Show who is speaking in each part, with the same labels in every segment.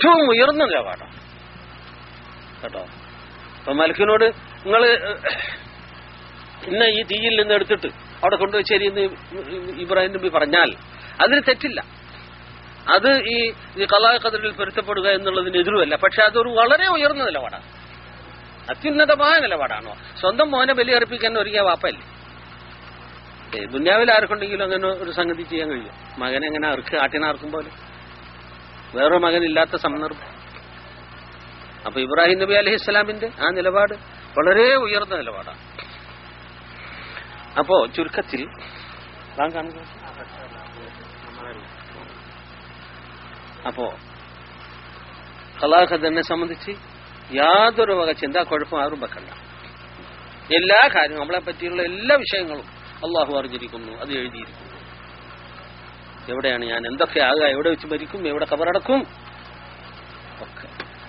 Speaker 1: ഏറ്റവും ഉയർന്ന നിലപാടാണ് കേട്ടോ അപ്പൊ മലക്കിനോട് നിങ്ങൾ ഇന്ന ഈ തീയിൽ നിന്ന് എടുത്തിട്ട് അവിടെ കൊണ്ടുപോയി ശരിയെന്ന് ഇബ്രാഹിം നബി പറഞ്ഞാൽ അതിന് തെറ്റില്ല അത് ഈ ഈ കലാ കതിരിൽ പൊരുത്തപ്പെടുക എന്നുള്ളതിന് എതിരുമല്ല പക്ഷെ അതൊരു വളരെ ഉയർന്ന നിലപാടാണ് അത്യുന്നതമായ നിലപാടാണോ സ്വന്തം മോനെ ബലിയർപ്പിക്കാൻ ഒരുങ്ങിയ വാപ്പല്ലേ ഏ, ദുന്യാവിൽ ആർക്കുണ്ടെങ്കിലും അങ്ങനെ ഒരു സംഗതി ചെയ്യാൻ കഴിയും മകനെ എങ്ങനെ അറുക്ക് ആട്ടിനാർക്കും പോലെ വേറൊരു മകനില്ലാത്ത സന്ദർഭം അപ്പൊ ഇബ്രാഹിം നബി അലഹി ഇസ്ലാമിന്റെ ആ നിലപാട് വളരെ ഉയർന്ന നിലപാടാണ് അപ്പോ ചുരുക്കത്തിൽ താൻ കാണുക അപ്പോ കലാഖദനെ സംബന്ധിച്ച് യാതൊരു വക ചിന്താ കുഴപ്പം ആരും വെക്കണ്ട എല്ലാ കാര്യവും നമ്മളെ പറ്റിയുള്ള എല്ലാ വിഷയങ്ങളും അള്ളാഹു അറിഞ്ഞിരിക്കുന്നു അത് എഴുതിയിരിക്കുന്നു എവിടെയാണ് ഞാൻ എന്തൊക്കെ ആകുക എവിടെ വെച്ച് മരിക്കും എവിടെ കബറടക്കും ഒക്കെ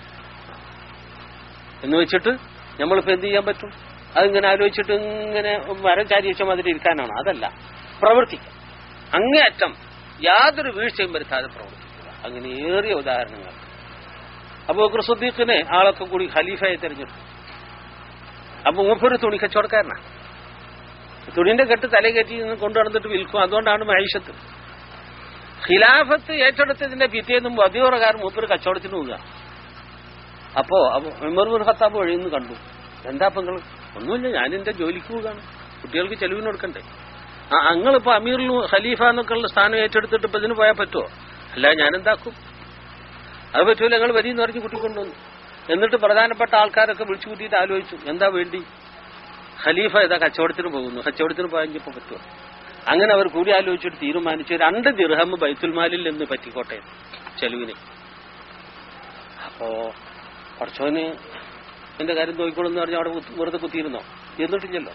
Speaker 1: എന്ന് വെച്ചിട്ട് നമ്മളിപ്പോ എന്ത് ചെയ്യാൻ പറ്റും അതിങ്ങനെ ആലോചിച്ചിട്ട് ഇങ്ങനെ മരം ചാരി വെച്ച മാതിരി ഇരിക്കാനാണ് അതല്ല പ്രവർത്തിക്കുക അങ്ങേയറ്റം യാതൊരു വീഴ്ചയും വരുത്താതെ പ്രവർത്തിക്കുക അങ്ങനെ ഏറിയ ഉദാഹരണങ്ങൾ അബൂ ബക്കർ സുദ്ദീഖിനെ ആളൊക്കെ കൂടി ഖലീഫയെ തെരഞ്ഞെടുത്തു അപ്പൊ മൂപ്പൊരു തുണി കച്ചവടക്കാരനാണ് തുണിന്റെ കെട്ട് തല കയറ്റി നിന്ന് കൊണ്ടുവന്നിട്ട് വിൽക്കും അതുകൊണ്ടാണ് മൈഷത്ത് ഖിലാഫത്ത് ഏറ്റെടുത്തതിന്റെ പിറ്റേന്നും വധിയോറകാരൻ മൂപ്പര് കച്ചവടത്തിന് പോവുക അപ്പോ ഉമർ ബിൻ ഖത്താബ് വഴിയിൽ കണ്ടു എന്താ അപ്പൊ നിങ്ങൾ ഒന്നുമില്ല ഞാൻ എന്റെ ജോലിക്ക് പോവുകയാണ് കുട്ടികൾക്ക് ചെലവിന് കൊടുക്കണ്ടേ ആ അങ്ങളിപ്പോ അമീറിലും ഖലീഫ എന്നൊക്കെ ഉള്ള സ്ഥാനം ഏറ്റെടുത്തിട്ട് ഇപ്പൊ ഇതിന് പോയാൽ പറ്റുമോ അല്ല ഞാൻ എന്താക്കും അത് പറ്റൂല ഞങ്ങൾ വരിയെന്ന് പറഞ്ഞ് കൂട്ടിക്കൊണ്ടുവന്നു എന്നിട്ട് പ്രധാനപ്പെട്ട ആൾക്കാരൊക്കെ വിളിച്ചു കൂട്ടിയിട്ട് ആലോചിച്ചു എന്താ വേണ്ടി ഖലീഫ ഇതാ കച്ചവടത്തിന് പോകുന്നു കച്ചവടത്തിന് പോയപ്പോ പറ്റുമോ അങ്ങനെ അവർ കൂടി ആലോചിച്ചിട്ട് തീരുമാനിച്ചു രണ്ട് ദിർഹം ബൈത്തുൽമാലിൽ നിന്ന് പറ്റിക്കോട്ടെ ചെലവിന് അപ്പോ കുറച്ചോന് എന്റെ കാര്യം നോക്കിക്കോളെന്ന് പറഞ്ഞ് അവിടെ കുത്തി- വെറുതെ കുത്തിയിരുന്നോ എന്നിട്ടില്ലല്ലോ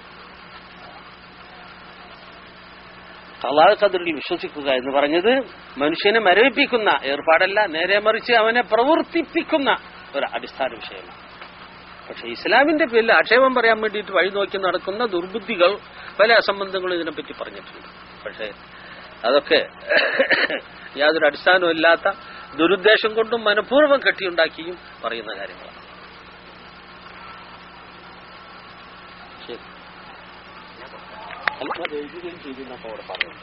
Speaker 1: കലാ കതിറിൽ വിശ്വസിക്കുക എന്ന് പറഞ്ഞത് മനുഷ്യനെ മരവിപ്പിക്കുന്ന ഏർപ്പാടല്ല നേരെ മറിച്ച് അവനെ പ്രവർത്തിപ്പിക്കുന്ന ഒരു അടിസ്ഥാന വിഷയമാണ് പക്ഷെ ഇസ്ലാമിന്റെ പേരിൽ ആക്ഷേപം പറയാൻ വേണ്ടിയിട്ട് വഴി നോക്കി നടക്കുന്ന ദുർബുദ്ധികൾ പല അസംബന്ധങ്ങളും ഇതിനെപ്പറ്റി പറഞ്ഞിട്ടുണ്ട് പക്ഷേ അതൊക്കെ യാതൊരു അടിസ്ഥാനവും ഇല്ലാത്ത ദുരുദ്ദേശം കൊണ്ടും മനഃപൂർവ്വം കെട്ടിയുണ്ടാക്കിയും പറയുന്ന കാര്യങ്ങളാണ് ശരി അല്ല, അത് എഴുതുകയും ചെയ്തെന്നപ്പോ അവിടെ പറഞ്ഞു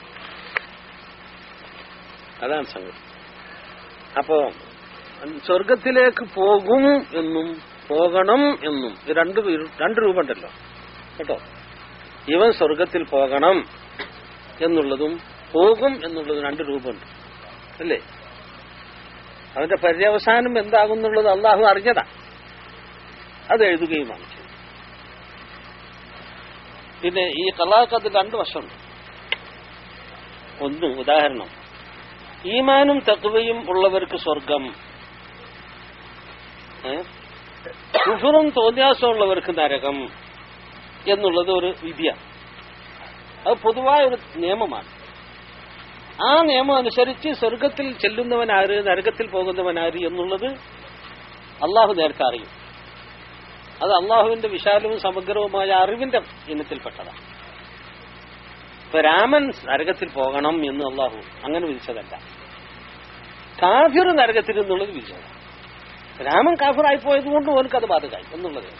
Speaker 1: അതാണ് സംഗതി അപ്പോ സ്വർഗത്തിലേക്ക് പോകും എന്നും പോകണം എന്നും ഈ രണ്ട് പേര്- രണ്ട് രൂപ ഉണ്ടല്ലോ കേട്ടോ ഇവൻ സ്വർഗത്തിൽ പോകണം എന്നുള്ളതും പോകും എന്നുള്ളതും രണ്ട് രൂപമുണ്ട് അല്ലേ അവന്റെ പര്യവസാനം എന്താകും എന്നുള്ളത് അള്ളാഹു അറിഞ്ഞതാ അത് എഴുതുകയുമാണ് ചെയ്തത്. പിന്നെ ഈ കലാക്കത്തിൽ രണ്ട് വശമുണ്ട് ഒന്ന് ഉദാഹരണം ഈമാനും തത്വയും ഉള്ളവർക്ക് സ്വർഗം ഏ? കുഫറും തോന്നിയാസമുള്ളവർക്ക് നരകം എന്നുള്ളത് ഒരു വിധിയാണ് അത് പൊതുവായ ഒരു നിയമമാണ് ആ നിയമം അനുസരിച്ച് സ്വർഗത്തിൽ ചെല്ലുന്നവനാര് നരകത്തിൽ പോകുന്നവനാര് എന്നുള്ളത് അള്ളാഹു നേരത്തെ അറിയും അത് അള്ളാഹുവിന്റെ വിശാലവും സമഗ്രവുമായ അറിവിന്റെ ഇനത്തിൽപ്പെട്ടതാണ് ഇപ്പൊ രാമൻ നരകത്തിൽ പോകണം എന്ന് അള്ളാഹു അങ്ങനെ വിധിച്ചതല്ല കാഫിർ നരകത്തിൽ എന്നുള്ളത് വിധിച്ചതാണ് രാമൻ കാഫിറായി പോയത് കൊണ്ട് ഓനക്ക് അത് ബാധകായി എന്നുള്ളത്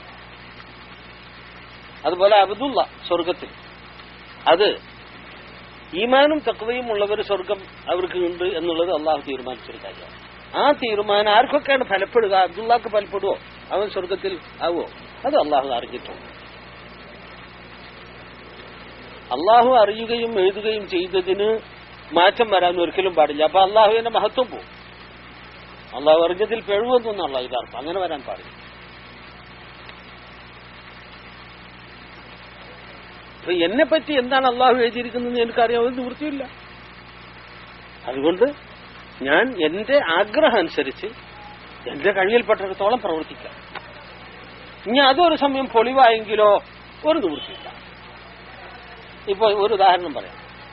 Speaker 1: അതുപോലെ അബ്ദുള്ള സ്വർഗത്തിൽ അത് ഈമാനും തക്വയും ഉള്ളവർ സ്വർഗം അവർക്ക് ഉണ്ട് എന്നുള്ളത് അള്ളാഹു തീരുമാനിച്ചൊരു കാര്യമാണ് ആ തീരുമാനം ആർക്കൊക്കെയാണ് ഫലപ്പെടുക അബ്ദുള്ളക്ക് ഫലപ്പെടുവോ അവൻ സ്വർഗത്തിൽ ആവോ അത് അള്ളാഹു അറിഞ്ഞിട്ടുണ്ട് അള്ളാഹു അറിയുകയും എഴുതുകയും ചെയ്തതിന് മാറ്റം വരാൻ ഒരിക്കലും പാടില്ല അപ്പൊ അള്ളാഹുവിന്റെ മഹത്വം പോകും അള്ളാഹു അറിഞ്ഞതിൽ പിഴവെന്നൊന്നുള്ള ഇതർത്ഥം അങ്ങനെ വരാൻ പാടില്ല അപ്പൊ എന്നെ പറ്റി എന്താണ് അള്ളാഹു എഴുതിയിരിക്കുന്നത് എനിക്കറിയാം ഒരു നിവൃത്തിയില്ല അതുകൊണ്ട് ഞാൻ എന്റെ ആഗ്രഹം അനുസരിച്ച് എന്റെ കഴിവിൽപ്പെട്ടിടത്തോളം പ്രവർത്തിക്കാം ഇനി അതൊരു സമയം പൊളിവായെങ്കിലോ ഒരു നിവൃത്തിയില്ല ഇപ്പൊ ഒരു ഉദാഹരണം പറയാം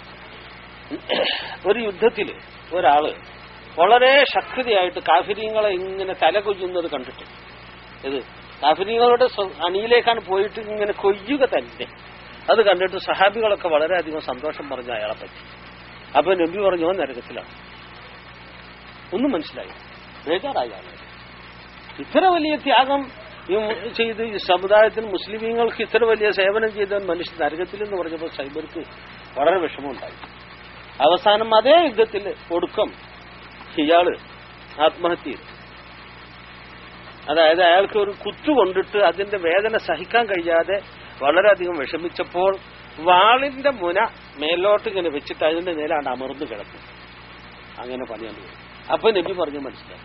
Speaker 1: ഒരു യുദ്ധത്തില് ഒരാള് വളരെ ശക്തിയായിട്ട് കാഫിര്യങ്ങളെ ഇങ്ങനെ തലകൊയ്യുന്നത് കണ്ടിട്ട് ഇത് കാഫിര്യങ്ങളുടെ സ്വ- അണിയിലേക്കാണ് പോയിട്ട് ഇങ്ങനെ കൊയ്യുക തന്നെ അത് കണ്ടിട്ട് സഹാബികളൊക്കെ വളരെയധികം സന്തോഷം പറഞ്ഞു അയാളെ പറ്റി അപ്പൊ നബി പറഞ്ഞു "ഓൻ നരകത്തിലാണ് ഒന്നും മനസ്സിലായി ബേജാറായി ആളുകൾ ഇത്ര വലിയ ത്യാഗം ഈ മു- ചെയ്ത് ഈ സമുദായത്തിന് മുസ്ലിമീങ്ങൾക്ക് ഇത്ര വലിയ സേവനം ചെയ്ത മനുഷ്യ നരകത്തിൽ എന്ന് പറഞ്ഞപ്പോൾ സൈബർക്ക് വളരെ വിഷമമുണ്ടായി അവസാനം അതേ യുദ്ധത്തിൽ ഒടുക്കം ഇയാള് ആത്മഹത്യ ചെയ്തു അതായത് അയാൾക്ക് ഒരു കുത്തു കൊണ്ടിട്ട് അതിന്റെ വേദന സഹിക്കാൻ കഴിയാതെ വളരെയധികം വിഷമിച്ചപ്പോൾ വാളിന്റെ മുന മേലോട്ട് ഇങ്ങനെ വെച്ചിട്ട് അതിന്റെ നേലാണ് അമർന്നു കിടക്കും അങ്ങനെ പണിയാണ് അപ്പൊ നബി പറഞ്ഞു മനസ്സിലായി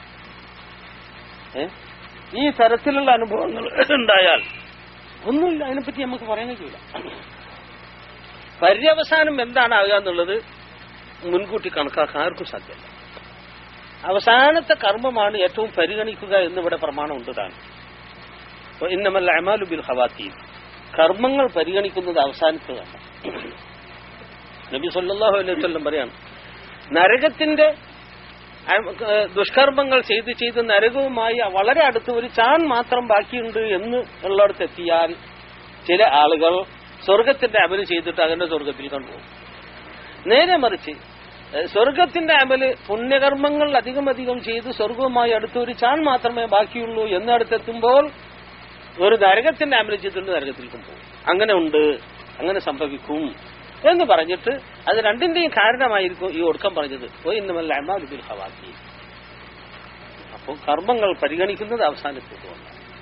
Speaker 1: ഏ? ഈ തരത്തിലുള്ള അനുഭവങ്ങൾ ഉണ്ടായാൽ ഒന്നുമില്ല അതിനെപ്പറ്റി നമുക്ക് പറയാൻ കഴിയില്ല പര്യവസാനം എന്താണാകുക എന്നുള്ളത് മുൻകൂട്ടി കണക്കാക്കാൻ ആർക്കും സാധ്യമല്ല അവസാനത്തെ കർമ്മമാണ് ഏറ്റവും പരിഗണിക്കുക എന്നിവിടെ പ്രമാണമുണ്ട് താൻ ഇന്നമല്ല അമാലു ബിൽ ഹവാത്തീൻ കർമ്മങ്ങൾ പരിഗണിക്കുന്നത് അവസാനത്തതാണ് നബി സല്ലല്ലാഹു അലൈഹി വസല്ലം പറയാണ് നരകത്തിന്റെ അ- ഏഹ് ദുഷ്കർമ്മങ്ങൾ ചെയ്ത് ചെയ്ത് നരകവുമായി വളരെ അടുത്ത് ഒരു ചാൻ മാത്രം ബാക്കിയുണ്ട് എന്ന് ഉള്ളിടത്ത് എത്തിയാൽ ചില ആളുകൾ സ്വർഗത്തിന്റെ അമല് ചെയ്തിട്ട് അതിന്റെ സ്വർഗത്തിൽ കണ്ടുപോകും നേരെ മറിച്ച് ഏഹ് സ്വർഗത്തിന്റെ അമല് പുണ്യകർമ്മങ്ങൾ അധികം അധികം ചെയ്ത് സ്വർഗവുമായി അടുത്ത് ഒരു ചാൻ മാത്രമേ ബാക്കിയുള്ളൂ എന്നടുത്തെത്തുമ്പോൾ ഒരു നരകത്തിന്റെ അമല് ചെയ്തിട്ട് നരകത്തിലേക്കും പോകും അങ്ങനെ ഉണ്ട് അങ്ങനെ സംഭവിക്കും എന്ന് പറഞ്ഞിട്ട് അത് രണ്ടിന്റെയും കാരണമായിരിക്കും ഈ ഒടുക്കം പറഞ്ഞത് ഓ ഇന്നുമല്ല അമാലുബിൽ ഹവാത്തി അപ്പോൾ കർമ്മങ്ങൾ പരിഗണിക്കുന്നത് അവസാനത്തേക്ക്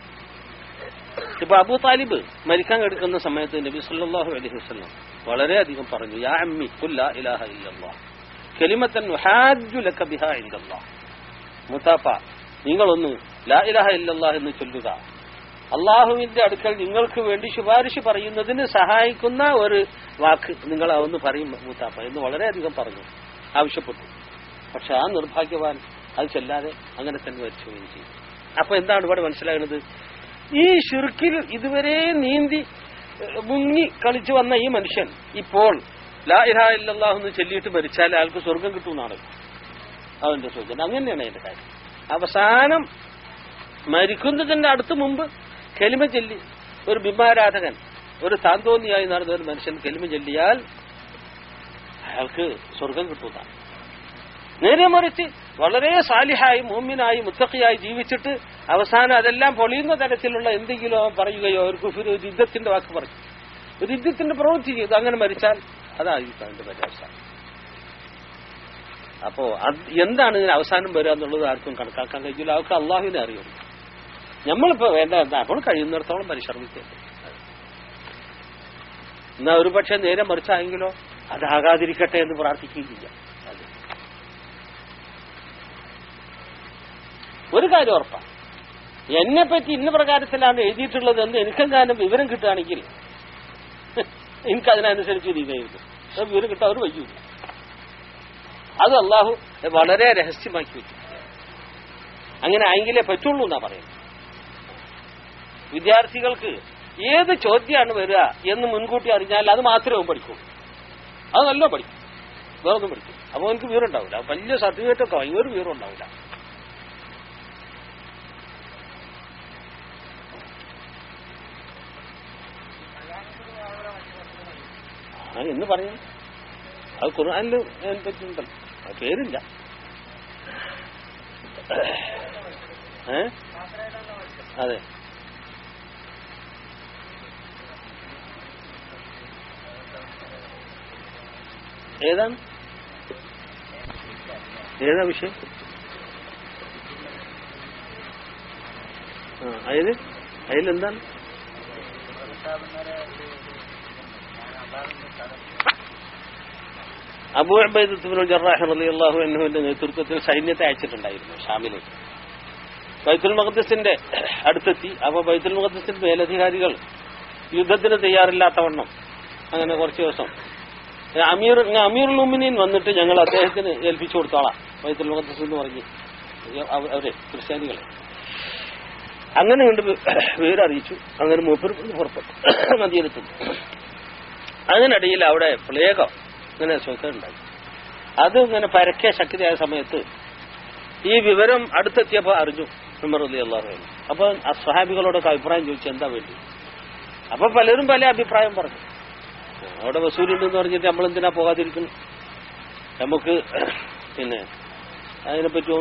Speaker 1: ഇപ്പൊ അബൂ താലിബ് മരിക്കാൻ എടുക്കുന്ന സമയത്ത് നബി സല്ലല്ലാഹു അലൈഹി വസല്ലം വളരെയധികം പറഞ്ഞു യാ അമ്മി ഖുൽ ലാ ഇലാഹ ഇല്ലല്ലാഹ് കലിമത്തൻ ഉഹാജ്ജു ലക ബിഹാ ഇൻദല്ലാഹ് മുത്താപ്പ നിങ്ങളൊന്ന് ലാ ഇലാഹ ഇല്ലല്ലാഹ് എന്ന് ചൊല്ലുക അള്ളാഹുവിന്റെ അടുക്കൽ നിങ്ങൾക്ക് വേണ്ടി ശുപാർശ പറയുന്നതിന് സഹായിക്കുന്ന ഒരു വാക്ക് നിങ്ങൾ ഒന്ന് പറയും മൂത്താപ്പ എന്ന് വളരെയധികം പറഞ്ഞു ആവശ്യപ്പെട്ടു പക്ഷെ ആ നിർഭാഗ്യവാൻ അത് ചെല്ലാതെ അങ്ങനെ തന്നെ മരിച്ചുകയും ചെയ്തു അപ്പൊ എന്താണ് ഇവിടെ മനസ്സിലാകുന്നത് ഈ ഷിർക്കിൽ ഇതുവരെ നീന്തി ഏഹ്, മുങ്ങി കളിച്ചു വന്ന ഈ മനുഷ്യൻ ഇപ്പോൾ ലാ ഇലാഹ ഇല്ലല്ലാഹു എന്ന് ചൊല്ലിയിട്ട് മരിച്ചാൽ അയാൾക്ക് സ്വർഗം കിട്ടുമെന്നാണ് അവന്റെ സൂചന അങ്ങനെയാണ് അതിന്റെ കാര്യം അവസാനം മരിക്കുന്നതിന്റെ അടുത്ത് മുമ്പ് കെലിമ ചൊല്ലി ഒരു ബിംബാരാധകൻ ഒരു താന്തോന്നിയായി നടന്ന ഒരു മനുഷ്യൻ കെലിമ ചൊല്ലിയാൽ അയാൾക്ക് സ്വർഗം കിട്ടുന്നതാണ് നേരെ മറിച്ച് വളരെ സാലിഹായി മൂമിനായി മുത്തഖിയായി ജീവിച്ചിട്ട് അവസാനം അതെല്ലാം പൊളിയുന്ന തരത്തിലുള്ള എന്തെങ്കിലും അവൻ പറയുകയോ ഒരു കുഫിർ ഒരു യുദ്ധത്തിന്റെ വാക്ക് പറയും ഒരു യുദ്ധത്തിന്റെ പ്രവൃത്തി ചെയ്തു അങ്ങനെ മരിച്ചാൽ അതായിരിക്കും അതിന്റെ പരാമർശം അപ്പോ അത് എന്താണ് ഇതിന് അവസാനം വരിക എന്നുള്ളത് ആർക്കും കണക്കാക്കാൻ കഴിയില്ല അവർക്ക് അള്ളാഹുവിനെ അറിയുള്ളൂ നമ്മളിപ്പോ വേണ്ട എന്താ അപ്പോൾ കഴിയുന്നിടത്തോളം പരിശ്രമിക്കുക എന്നാ ഒരു പക്ഷെ നേരെ മറിച്ചായെങ്കിലോ അതാകാതിരിക്കട്ടെ എന്ന് പ്രാർത്ഥിക്കുകയും ചെയ്യാം അത്. ഒരു കാര്യം ഉറപ്പാണ് എന്നെ പറ്റി ഇന്ന പ്രകാരത്തിലാണ് എഴുതിയിട്ടുള്ളത് എന്ന് എനിക്കെങ്ങാനും വിവരം കിട്ടുകയാണെങ്കിൽ എനിക്കതിനനുസരിച്ച് രീതിയായിരുന്നു അത് വിവരം കിട്ടാൻ ഒരു വയ്യൂല അത് അള്ളാഹു വളരെ രഹസ്യമാക്കി വെച്ചു അങ്ങനെ ആയെങ്കിലേ പറ്റുള്ളൂ എന്നാ പറയുന്നത് വിദ്യാർത്ഥികൾക്ക് ഏത് ചോദ്യമാണ് വരിക എന്ന് മുൻകൂട്ടി അറിഞ്ഞാൽ അത് മാത്രമേ അവൻ പഠിക്കൂ അത് നല്ല പഠിക്കും വേറെ ഒന്നും പഠിക്കും അപ്പോൾ എനിക്ക് വീറുണ്ടാവില്ല ഉണ്ടാവില്ല വലിയ സർട്ടിഫിക്കറ്റ് ഒക്കെ വാങ്ങി ഒരു വീറും ഉണ്ടാവില്ല ആ എന്ന് പറയാം അത് ഖുർആാനിൽ പറ്റുന്നുണ്ടല്ലോ അത് പേരില്ല ഏ അതെ ഏതാണ് ഏതാ വിഷയം ആ അതില് അതിലെന്താണ് അബൂ അബൈദത്തുബിൻ ജറാഹ് റളിയല്ലാഹു അൻഹുവിന്റെ നേതൃത്വത്തിൽ സൈന്യത്തെ അയച്ചിട്ടുണ്ടായിരുന്നു ഷാമിലേക്ക് ബൈത്തുൽ മഖദ്സിന്റെ അടുത്തെത്തി അപ്പൊ ബൈത്തുൽ മഖദ്സിന്റെ മേലധികാരികൾ യുദ്ധത്തിന് തയ്യാറില്ലാത്തവണ്ണം അങ്ങനെ കുറച്ച് ദിവസം അമീർ അമീറുൽ ഉമിനീൻ വന്നിട്ട് ഞങ്ങൾ അദ്ദേഹത്തിന് ഏൽപ്പിച്ചു കൊടുത്തോളാം ബൈത്തുൽ മഖദ്സ് എന്ന് പറഞ്ഞ് അവ- അവരെ ക്രിസ്ത്യാനികളെ അങ്ങനെ കണ്ട് വിവരറിയിച്ചു അങ്ങനെ മൂപ്പർ പുറപ്പെട്ടു മദീനത്തും അതിനിടയിൽ അവിടെ പ്ലേഗം ഇങ്ങനെ ഉണ്ടായി അത് ഇങ്ങനെ പരക്കെ ശക്തിയായ സമയത്ത് ഈ വിവരം അടുത്തെത്തിയപ്പോൾ അറിഞ്ഞു ഉമർ അലി അള്ളാഹു അപ്പൊ ആ സ്വഹാബികളോടൊക്കെ അഭിപ്രായം ചോദിച്ചു എന്താ വേണ്ടി അപ്പൊ പലരും പല അഭിപ്രായം പറഞ്ഞു അവിടെ വസൂലുണ്ടെന്ന് പറഞ്ഞിട്ട് നമ്മൾ എന്തിനാ പോകാതിരിക്കുന്നു നമുക്ക് പിന്നെ അതിനെപ്പറ്റി ഒന്നും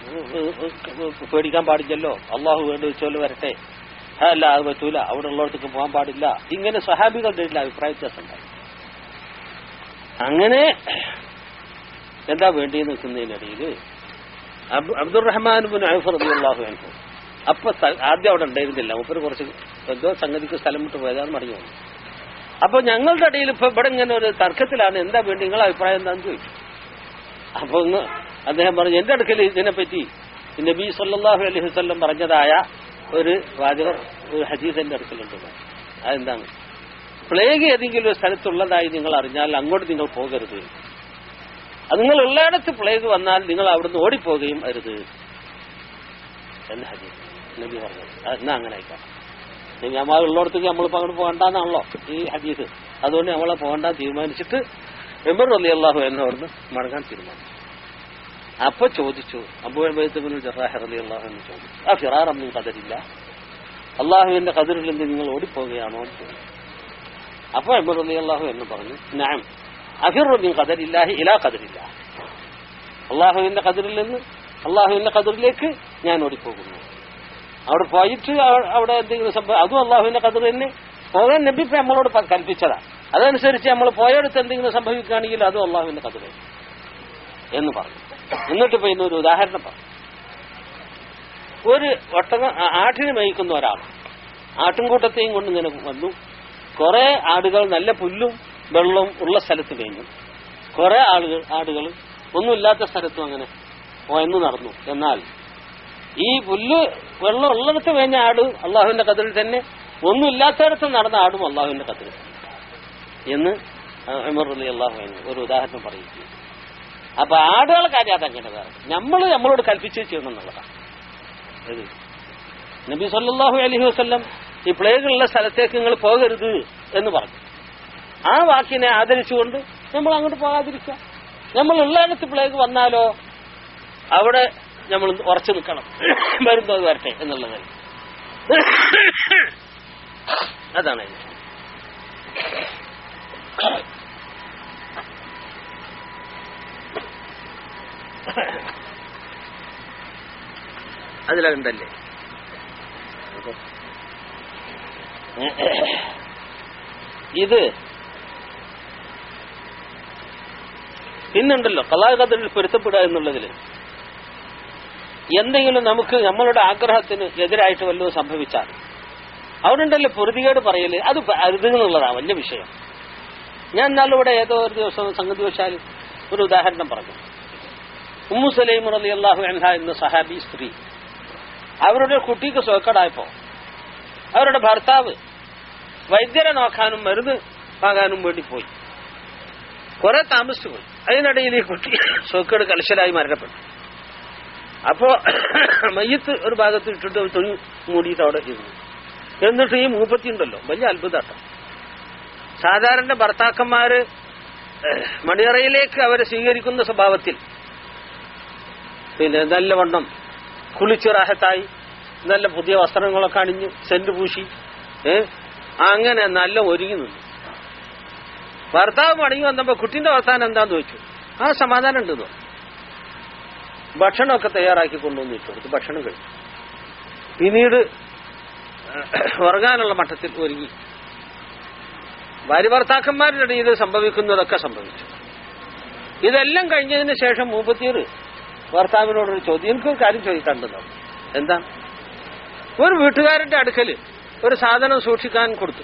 Speaker 1: പേടിക്കാൻ പാടില്ലല്ലോ അള്ളാഹു വേണ്ടി വെച്ചോല് വരട്ടെ അല്ല അത് പറ്റൂല അവിടെ ഉള്ളിടത്തേക്ക് പോകാൻ പാടില്ല ഇങ്ങനെ സ്വഹാബികളുടെ ഇടയിൽ അഭിപ്രായ വ്യത്യാസം ഉണ്ടായി അങ്ങനെ എന്താ വേണ്ടി നിൽക്കുന്നതിനിടയിൽ അബ്ദുറഹ്മാൻ ബിൻ ഔഫ് റളിയല്ലാഹു അൻഹു അപ്പൊ സ്ഥ- ആദ്യം അവിടെ ഉണ്ടായിരുന്നില്ല മൂപ്പര് കുറച്ച് എന്തോ സംഗതിക്ക് സ്ഥലം വിട്ട് പോയതാണ് മടങ്ങി വന്നു അപ്പൊ ഞങ്ങളുടെ ഇടയിൽ ഇപ്പൊ ഇവിടെ ഇങ്ങനെ ഒരു തർക്കത്തിലാണ് എന്താ വേണ്ടി നിങ്ങളെ അഭിപ്രായം എന്താന്ന് ചോദിച്ചു അപ്പൊ ഒന്ന് അദ്ദേഹം പറഞ്ഞു എന്റെ അടുക്കൽ ഇതിനെപ്പറ്റി നബി സല്ലല്ലാഹു അലൈഹി വസല്ലം പറഞ്ഞതായ ഒരു വാചകം ഒരു ഹദീസ് എന്റെ അടുക്കലുണ്ട് അതെന്താണ് പ്ലേഗ് ഏതെങ്കിലും ഒരു സ്ഥലത്തുള്ളതായി നിങ്ങൾ അറിഞ്ഞാൽ അങ്ങോട്ട് നിങ്ങൾ പോകരുത് അത് നിങ്ങൾ ഉള്ളയിടത്ത് പ്ലേഗ് വന്നാൽ നിങ്ങൾ അവിടുന്ന് ഓടിപ്പോകുകയും അരുത് എന്ന് ഹദീസ് നബി പറഞ്ഞത് ആ, എന്നാ അങ്ങനെ ആയിക്കോട്ടെ ഇനി നമ്മൾ ഉള്ളിടത്തേക്ക് നമ്മളിപ്പോ അങ്ങോട്ട് പോകണ്ടെന്നാണല്ലോ ഈ ഹദീസ് അതുകൊണ്ട് നമ്മളെ പോകണ്ട തീരുമാനിച്ചിട്ട് എമർ അലി അള്ളാഹു എന്നോർന്ന് മടങ്ങാൻ തീരുമാനിച്ചു അപ്പൊ ചോദിച്ചു അബുബൈത്തുബിൻ ജറാഹ് അലി അള്ളാഹു എന്ന് ചോദിച്ചു ആ ഫിറാറൊന്നും കതിരില്ല അള്ളാഹുവിന്റെ കതിരിൽ നിന്ന് നിങ്ങൾ ഓടിപ്പോവുകയാണോ എന്ന് ചോദിച്ചു അപ്പൊ എമർ അലി അള്ളാഹു എന്ന് പറഞ്ഞു ഞാൻ അഫിറുബിൻ കതിരില്ലാഹി ഇലാ കതിരില്ല അള്ളാഹുവിന്റെ കതിരിൽ നിന്ന് അള്ളാഹുവിന്റെ കതിറിലേക്ക് ഞാൻ ഓടിപ്പോകുന്നു അവിടെ പോയിട്ട് അവ- അവിടെ എന്തെങ്കിലും സംഭവം അതും അള്ളാഹുവിന്റെ കതിർ തന്നെ പോകാൻ നബി ഇപ്പൊ നമ്മളോട് പ- കൽപ്പിച്ചതാ അതനുസരിച്ച് നമ്മൾ പോയടുത്ത് എന്തെങ്കിലും സംഭവിക്കുകയാണെങ്കിൽ അതും അള്ളാഹുവിന്റെ കതിർ എന്ന് പറഞ്ഞു എന്നിട്ട് ഇപ്പൊ ഇന്നൊരു ഉദാഹരണം പറഞ്ഞു ഒരു ഒട്ടക ആ- ആട്ടിനെ മേയിക്കുന്ന ഒരാൾ ആട്ടിൻകൂട്ടത്തെയും കൊണ്ട് ഇങ്ങനെ വന്നു കുറെ ആടുകൾ നല്ല പുല്ലും വെള്ളവും ഉള്ള സ്ഥലത്ത് മേഞ്ഞു കുറെ ആളുകൾ ആടുകൾ ഒന്നുമില്ലാത്ത സ്ഥലത്തും അങ്ങനെ പോയെന്ന് നടന്നു എന്നാൽ ഈ പുല്ല് വെള്ളം ഉള്ളിടത്ത് മേഞ്ഞ ആട് അള്ളാഹുവിന്റെ കതിരിൽ തന്നെ ഒന്നുമില്ലാത്തയിടത്ത് നടന്ന ആടും അള്ളാഹുവിന്റെ കതിരിൽ എന്ന് അമർ അലി അള്ളാഹു ഒരു ഉദാഹരണം പറയുന്നു അപ്പൊ ആടുകളെ കാര്യം അതങ്ങനെ വേറെ നമ്മൾ നമ്മളോട് കൽപ്പിച്ച് ചെയ്യണം എന്നുള്ളതാണ് ഇത് നബി സല്ലല്ലാഹു അലൈഹി വസല്ലം ഈ പ്ലേഗുള്ള സ്ഥലത്തേക്ക് നിങ്ങൾ പോകരുത് എന്ന് പറഞ്ഞു ആ വാക്കിനെ ആദരിച്ചുകൊണ്ട് നമ്മൾ അങ്ങോട്ട് പോകാതിരിക്കുക നമ്മൾ ഉള്ളിടത്ത് പ്ലേഗ് വന്നാലോ അവിടെ നമ്മൾ ഉറച്ചു നിൽക്കണം വരുന്നത് വരട്ടെ എന്നുള്ളത് അതാണ് അതിന്റെ അതിലുണ്ടല്ലേ ഇത് പിന്നുണ്ടല്ലോ കലാകഥയിൽ പൊരുത്തപ്പെടുക എന്നുള്ളതിൽ എന്തെങ്കിലും നമുക്ക് നമ്മളുടെ ആഗ്രഹത്തിന് എതിരായിട്ട് വല്ലതും സംഭവിച്ചാൽ അവിടെ ഉണ്ടല്ലോ പൊറുതികേട് പറയല് അത് പ- അരുത് എന്നുള്ളതാണ് വലിയ വിഷയം ഞാൻ എന്നാലും ഇവിടെ ഏതോ ഒരു ദിവസം സംഗതി വെച്ചാൽ ഒരു ഉദാഹരണം പറഞ്ഞു ഉമ്മു സലൈം റലി അള്ളാഹു അൻഹ എന്ന സഹാബി സ്ത്രീ അവരുടെ കുട്ടിക്ക് സുഖക്കേടായപ്പോ അവരുടെ ഭർത്താവ് വൈദ്യരെ നോക്കാനും മരുന്ന് വാങ്ങാനും വേണ്ടി പോയി കുറെ താമസിച്ചു പോയി അതിനിടയിൽ ഈ കുട്ടി സുഖക്കേട് കലശലായി മരണപ്പെട്ടു അപ്പോ മയ്യത്ത് ഒരു ഭാഗത്ത് ഇട്ടിട്ട് ഒരു തുണി മൂടിയിട്ട് അവിടെ ഇരുന്നു എന്നിട്ട് ഈ മൂപ്പത്തി ഉണ്ടല്ലോ വലിയ അത്ഭുതാട്ടോ സാധാരണ ഭർത്താക്കന്മാര് ഏഹ്, മണിയറയിലേക്ക് അവരെ സ്വീകരിക്കുന്ന സ്വഭാവത്തിൽ പിന്നെ നല്ലവണ്ണം കുളിച്ച് റാഹത്തായി നല്ല പുതിയ വസ്ത്രങ്ങളൊക്കെ അണിഞ്ഞ് സെന്റ് പൂശി ഏ അങ്ങനെ നല്ല ഒരുങ്ങി നിന്നു ഭർത്താവ് മടങ്ങി വന്നപ്പോ കുട്ടിന്റെ വർത്താനം എന്താന്ന് ചോദിച്ചു ആ സമാധാനം ഉണ്ടെന്ന് പറഞ്ഞു. ഭക്ഷണമൊക്കെ തയ്യാറാക്കി കൊണ്ടുവന്ന് ഇട്ടു കൊടുത്തു ഭക്ഷണം കഴിച്ചു പിന്നീട് ഉറങ്ങാനുള്ള മട്ടത്തിൽ ഒരുങ്ങി ഭാര്യ ഭർത്താക്കന്മാരുടെ ഇടയിൽ സംഭവിക്കുന്നതൊക്കെ സംഭവിച്ചു ഇതെല്ലാം കഴിഞ്ഞതിന് ശേഷം മൂപ്പത്തിയർ ഭർത്താവിനോടൊരു ചോദ്യം എനിക്കൊരു കാര്യം ചോദിക്കാണ്ടെന്നോ എന്താ ഒരു വീട്ടുകാരന്റെ അടുക്കൽ ഒരു സാധനം സൂക്ഷിക്കാൻ കൊടുത്തു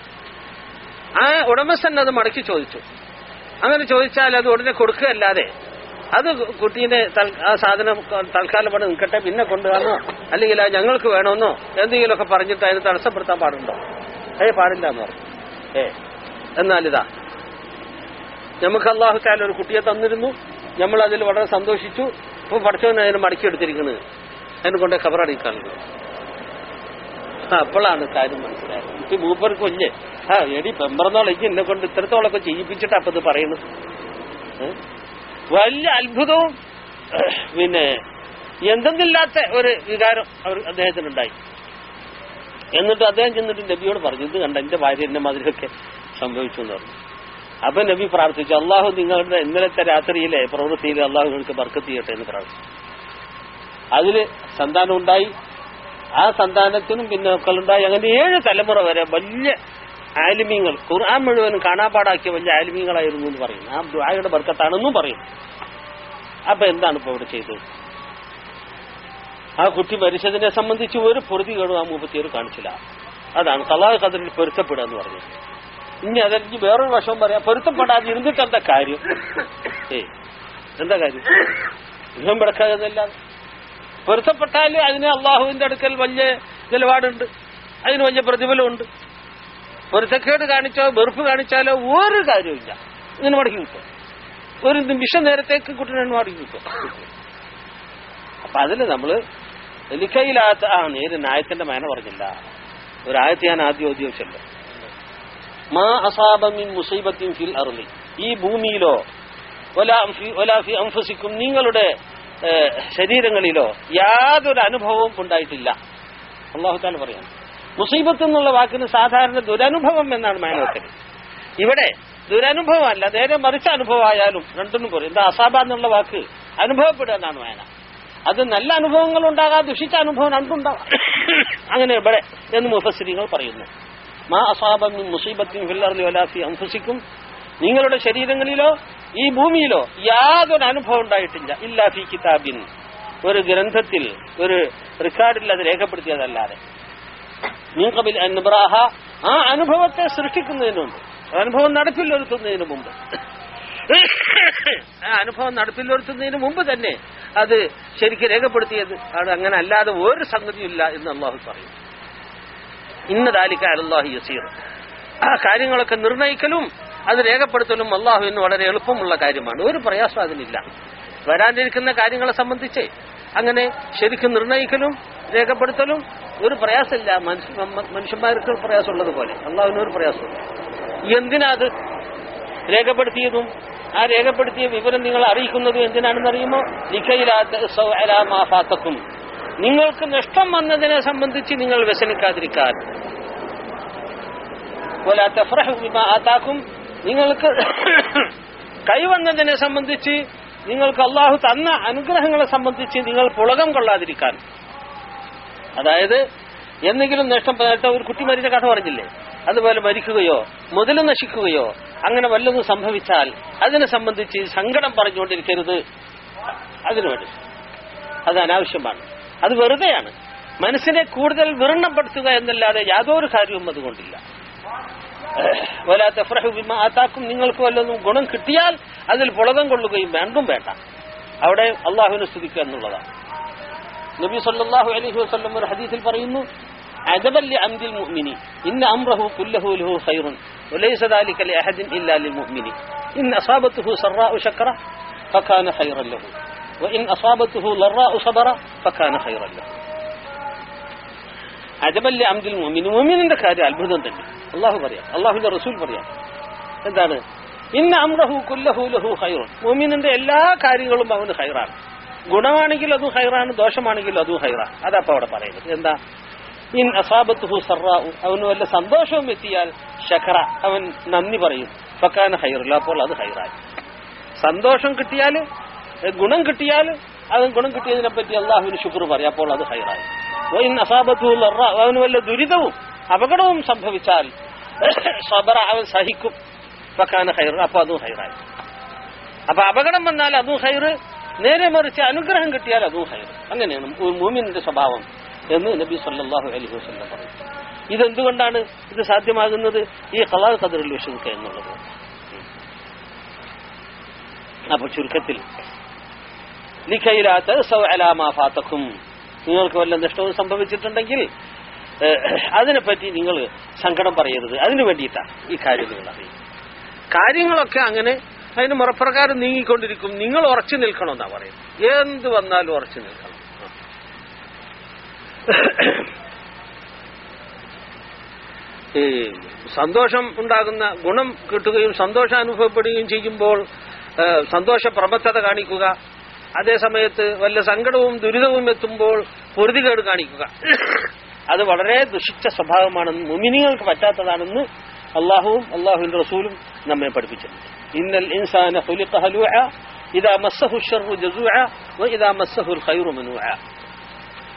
Speaker 1: ആ ഉടമസ്ഥൻ അത് മടക്കി ചോദിച്ചു അങ്ങനെ ചോദിച്ചാൽ അത് ഉടനെ കൊടുക്കുകയല്ലാതെ അത് കുട്ടീനെ തൽ- ആ സാധനം തൽക്കാലം ഇവിടെ നിൽക്കട്ടെ പിന്നെ കൊണ്ടുവന്നോ അല്ലെങ്കിൽ അത് ഞങ്ങൾക്ക് വേണമെന്നോ എന്തെങ്കിലുമൊക്കെ പറഞ്ഞിട്ട് അതിന് തടസ്സപ്പെടുത്താൻ പാടുണ്ടോ ഏ പാടില്ല എന്ന് പറഞ്ഞു ഏ എന്നാലിതാ നമുക്ക് അള്ളാഹു താല ഒരു കുട്ടിയെ തന്നിരുന്നു നമ്മൾ അതിൽ വളരെ സന്തോഷിച്ചു ഇപ്പൊ പഠിച്ചവൻ അതിനെ മടക്കിയെടുത്തിരിക്കുന്നത് അതിനെ കൊണ്ട് കബറടിക്കാനുള്ളത് അപ്പോഴാണ് കാര്യം മനസ്സിലായത് എനിക്ക് മൂപ്പർക്ക് കൊഞ്ഞ് ആ എടി പെമ്പറന്നോളേക്ക് എന്നെ കൊണ്ട് ഇത്രത്തോളൊക്കെ ചെയ്യിപ്പിച്ചിട്ട് അപ്പൊ ഇത് പറയുന്നു ഏ? വലിയ അത്ഭുതവും ഏഹ്, പിന്നെ എന്തെന്നില്ലാത്ത ഒരു വികാരം അവർ അദ്ദേഹത്തിനുണ്ടായി എന്നിട്ട് അദ്ദേഹം ചെന്നിട്ട് നബിയോട് പറഞ്ഞു ഇത് കണ്ട എന്റെ ഭാര്യ എന്നെ മാതിരിയൊക്കെ സംഭവിച്ചു എന്ന് പറഞ്ഞു അപ്പൊ നബി പ്രാർത്ഥിച്ചു അള്ളാഹു നിങ്ങളുടെ ഇന്നലത്തെ രാത്രിയിലെ പ്രവൃത്തിയിൽ അള്ളാഹു നിങ്ങൾക്ക് ബർക്കത്ത് ചെയ്യട്ടെ എന്ന് പ്രാർത്ഥിച്ചു അതില് സന്താനം ഉണ്ടായി ആ സന്താനത്തിനും പിന്നെ മക്കളുണ്ടായി അങ്ങനെ ഏഴ് തലമുറ വരെ വലിയ ആലിമീങ്ങൾ ഖുർആൻ മുഴുവനും കാണാപ്പാടാക്കിയ വലിയ ആലിമീങ്ങളായിരുന്നു എന്ന് പറയും ആ ദുആയുടെ ബർക്കത്താണെന്നും പറയും അപ്പൊ എന്താണ് ഇപ്പൊ ഇവിടെ ചെയ്തത് ആ കുട്ടി മരിച്ചതിനെ സംബന്ധിച്ച് ഒരു പൊറുതികളും ആ മൂപ്പത്തിയൊരു കാണിച്ചില്ല അതാണ് കലാഹ് കതിരിൽ പൊരുത്തപ്പെടുക എന്ന് പറഞ്ഞത് ഇനി അതെനിക്ക് വേറൊരു വശവും പറയാം പൊരുത്തപ്പെടാതെ ഇരുന്നിട്ട് എന്താ കാര്യം ഏ എന്താ കാര്യം ഇഹം പിടക്കാതെന്നല്ലാതെ പൊരുത്തപ്പെട്ടാൽ അതിന് അള്ളാഹുവിന്റെ അടുക്കൽ വലിയ നിലപാടുണ്ട് അതിന് വലിയ പ്രതിഫലമുണ്ട് പൊരുത്തക്കേട് കാണിച്ചോ വെറുപ്പ് കാണിച്ചാലോ ഒരു കാര്യമില്ല ഇങ്ങനെ മടക്കി കിട്ടും ഒരു നിമിഷം നേരത്തേക്ക് കുട്ടനെ മടക്കി കിട്ടും അപ്പൊ അതില് നമ്മള് എലിക്കയിലാത്ത ആ നേര് നായത്തിന്റെ മേന പറഞ്ഞില്ല ഒരായത്ത് ഞാൻ ആദ്യം ഉദ്യോഗിച്ചല്ലോ മാ അസാബമിൻ മുസൈബത്തിൻ ഫിൽ അർലി ഈ ഭൂമിയിലോ ഒലാ ഫി- ഒലാ ഫി അംഫസിക്കും നിങ്ങളുടെ ഏഹ്, ശരീരങ്ങളിലോ യാതൊരു അനുഭവവും ഉണ്ടായിട്ടില്ല അള്ളാഹു താല പറയാം മുസീബത്ത് എന്നുള്ള വാക്കിന് സാധാരണ ദുരനുഭവം എന്നാണ് മാനവത്തിൽ ഇവിടെ ദുരനുഭവമല്ല നേരെ മറിച്ച അനുഭവമായാലും രണ്ടിനും പറയും എന്താ അസാബ എന്നുള്ള വാക്ക് അനുഭവപ്പെടുക എന്നാണ് വേന അത് നല്ല അനുഭവങ്ങൾ ഉണ്ടാകാം ദുഷിച്ച അനുഭവം രണ്ടുണ്ടാകാം അങ്ങനെ ഇവിടെ എന്ന് മുഫസ്സിരികൾ പറയുന്നു മാ അസാബ മിൻ മുസീബത്തിൻ ഫിൽ അർളി വലാ ഫി അൻഫുസിക്കും നിങ്ങളുടെ ശരീരങ്ങളിലോ ഈ ഭൂമിയിലോ യാതൊരു അനുഭവം ഉണ്ടായിട്ടില്ല ഇല്ല ഫി കിതാബിൻ ഒരു ഗ്രന്ഥത്തിൽ ഒരു റെക്കോർഡിൽ അത് രേഖപ്പെടുത്തിയതല്ലാതെ നീക്കബിൽ അൻബ്രാഹ ആ അനുഭവത്തെ സൃഷ്ടിക്കുന്നതിന് മുമ്പ് ആ അനുഭവം നടപ്പിൽ വരുത്തുന്നതിന് മുമ്പ് ആ അനുഭവം നടപ്പിൽ വരുത്തുന്നതിന് മുമ്പ് തന്നെ അത് ശരിക്കും രേഖപ്പെടുത്തിയത് അത് അങ്ങനെ അല്ലാതെ ഒരു സംഗതിയില്ല എന്ന് അള്ളാഹു പറയും ഇന്ന ദാലിക്ക അലല്ലാഹി യസീർ ആ കാര്യങ്ങളൊക്കെ നിർണയിക്കലും അത് രേഖപ്പെടുത്തലും അള്ളാഹുവിന് വളരെ എളുപ്പമുള്ള കാര്യമാണ് ഒരു പ്രയാസം അതിനില്ല വരാനിരിക്കുന്ന കാര്യങ്ങളെ സംബന്ധിച്ച് അങ്ങനെ ശരിക്കും നിർണയിക്കലും രേഖപ്പെടുത്തലും ഒരു പ്രയാസമില്ല മനുഷ്യ മ- മനുഷ്യന്മാർക്ക് പ്രയാസമുള്ളത് പോലെ അള്ളാഹുവിന് ഒരു പ്രയാസമില്ല എന്തിനാ അത് രേഖപ്പെടുത്തിയതും ആ രേഖപ്പെടുത്തിയ വിവരം നിങ്ങൾ അറിയിക്കുന്നതും എന്തിനാണെന്ന് അറിയുമോ ലിഖയിലാത്തക്കും നിങ്ങൾക്ക് നഷ്ടം വന്നതിനെ സംബന്ധിച്ച് നിങ്ങൾ വ്യസനിക്കാതിരിക്കാൻ ولا تفرحوا بما آتاكم നിങ്ങൾക്ക് കൈവന്നതിനെ സംബന്ധിച്ച് നിങ്ങൾക്ക് അള്ളാഹു തന്ന അനുഗ്രഹങ്ങളെ സംബന്ധിച്ച് നിങ്ങൾ പുളകം കൊള്ളാതിരിക്കാൻ അതായത് എന്തെങ്കിലും നഷ്ടം നേരത്തെ ഒരു കുട്ടി മരിച്ച കഥ പറഞ്ഞില്ലേ അതുപോലെ മരിക്കുകയോ മുതൽ നശിക്കുകയോ അങ്ങനെ വല്ലതും സംഭവിച്ചാൽ അതിനെ സംബന്ധിച്ച് സങ്കടം പറഞ്ഞുകൊണ്ടിരിക്കരുത് അതിനുവേണ്ടി അത് അനാവശ്യമാണ് അത് വെറുതെയാണ് മനസ്സിനെ കൂടുതൽ വിറണ്ണപ്പെടുത്തുക എന്നല്ലാതെ യാതൊരു കാര്യവും അതുകൊണ്ടില്ല വലാ തഫ്രഹു ബിമ ആതാക്കും നിങ്ങൾക്ക് വല്ലതും ഗുണം കിട്ടിയാൽ അതിൽ പുളകം കൊള്ളുകയും വേണ്ടും വേണ്ട അവിടെ അള്ളാഹുവിനെ സ്തുതിക്കുക എന്നുള്ളതാണ് നബി സല്ലല്ലാഹു അലൈഹി വസല്ലം ഒരു ഹദീസിൽ പറയുന്നു عجبا لعمد المؤمن إن أمره كله له خير وليس ذلك لأحد إلا للمؤمن إن أصابته سراء شكر فكان خيرا له وإن أصابته ضراء صبر فكان خيرا له അജബല്ല അംദിൽ മുഅ്മിൻ മുഅ്മിനിന്റെ കാര്യം അത്ഭുതം തന്നെ അള്ളാഹു പറയാം അള്ളാഹുവിന്റെ റസൂൽ പറയാം എന്താണ് ഇന്ന അമ്രഹു കുല്ലഹു ലഹു ഖൈറുൻ മുഅ്മിനിന്റെ എല്ലാ കാര്യങ്ങളും അവന് ഖൈറാണ് ഗുണമാണെങ്കിൽ അതും ഖൈറാണ് ദോഷമാണെങ്കിൽ അതും ഖൈറാണ് അതപ്പോ അവിടെ പറയുന്നത് എന്താ ഇൻ അസാബത്തുഹു സറാഉ അവന് വല്ല സന്തോഷവും എത്തിയാൽ ശഖറ അവൻ നന്ദി പറയും ഫക്കാന ഖൈറുല്ല അപ്പോൾ അത് ഖൈറായി സന്തോഷം കിട്ടിയാൽ ഗുണം കിട്ടിയാൽ അവൻ ഗുണം കിട്ടിയതിനെ പറ്റി അള്ളാഹുവിന് ശുക്ർ പറയും അപ്പോൾ അത് ഹൈറായി വൈൻ അസാബത്തു അവന് വല്ല ദുരിതവും അപകടവും സംഭവിച്ചാൽ സബറ അവൻ സഹിക്കും ഫക്കാന ഹൈർ അപ്പൊ അതും ഹൈറായി അപ്പൊ അപകടം വന്നാൽ അതും ഹൈറ് നേരെ മറിച്ച് അനുഗ്രഹം കിട്ടിയാൽ അതും ഹൈർ അങ്ങനെയാണ് ഒരു മൂമിന്റെ സ്വഭാവം എന്ന് നബി സല്ലല്ലാഹു അലൈഹി വസല്ലം പറയും ഇതെന്തുകൊണ്ടാണ് ഇത് സാധ്യമാകുന്നത് ഈ ഖലാ ഖദറിൽ വിശ്വസിക്കുക എന്നുള്ളത് അപ്പൊ ചുരുക്കത്തിൽ ലിഖയിലാത്ത ഫാത്തക്കും നിങ്ങൾക്ക് വല്ല നഷ്ടവും സംഭവിച്ചിട്ടുണ്ടെങ്കിൽ ഏഹ്, അതിനെപ്പറ്റി നിങ്ങൾ സങ്കടം പറയരുത് അതിനു വേണ്ടിയിട്ടാണ് ഈ കാര്യങ്ങൾ അറിയും കാര്യങ്ങളൊക്കെ അങ്ങനെ അതിന് മുറപ്രകാരം നീങ്ങിക്കൊണ്ടിരിക്കും നിങ്ങൾ ഉറച്ചു നിൽക്കണമെന്നാ പറയുന്നത് എന്ത് വന്നാലും ഉറച്ചു നിൽക്കണം ഈ സന്തോഷം ഉണ്ടാകുന്ന ഗുണം കിട്ടുകയും സന്തോഷം അനുഭവപ്പെടുകയും ചെയ്യുമ്പോൾ ഏഹ്, സന്തോഷപ്രബദ്ധത കാണിക്കുക അതേ സമയത്ത് വല്ല സങ്കടവും ദുരിതവും എത്തുമ്പോൾ പൊറുതികേട് കാണിക്കുക അത് വളരെ ദുഷിച്ച സ്വഭാവമാണെന്ന് മുമിനികൾക്ക് പറ്റാത്തതാണെന്ന് അള്ളാഹുവും അള്ളാഹുവിന്റെ റസൂലും നമ്മെ പഠിപ്പിച്ചിട്ടുണ്ട് ഇന്നൽ ഇൻസാന ഖുലിഖ ഹലൂഅ ഇദാ മസ്സഹു الشر ജസൂഅ വഇദാ മസ്സഹു الخير منوعا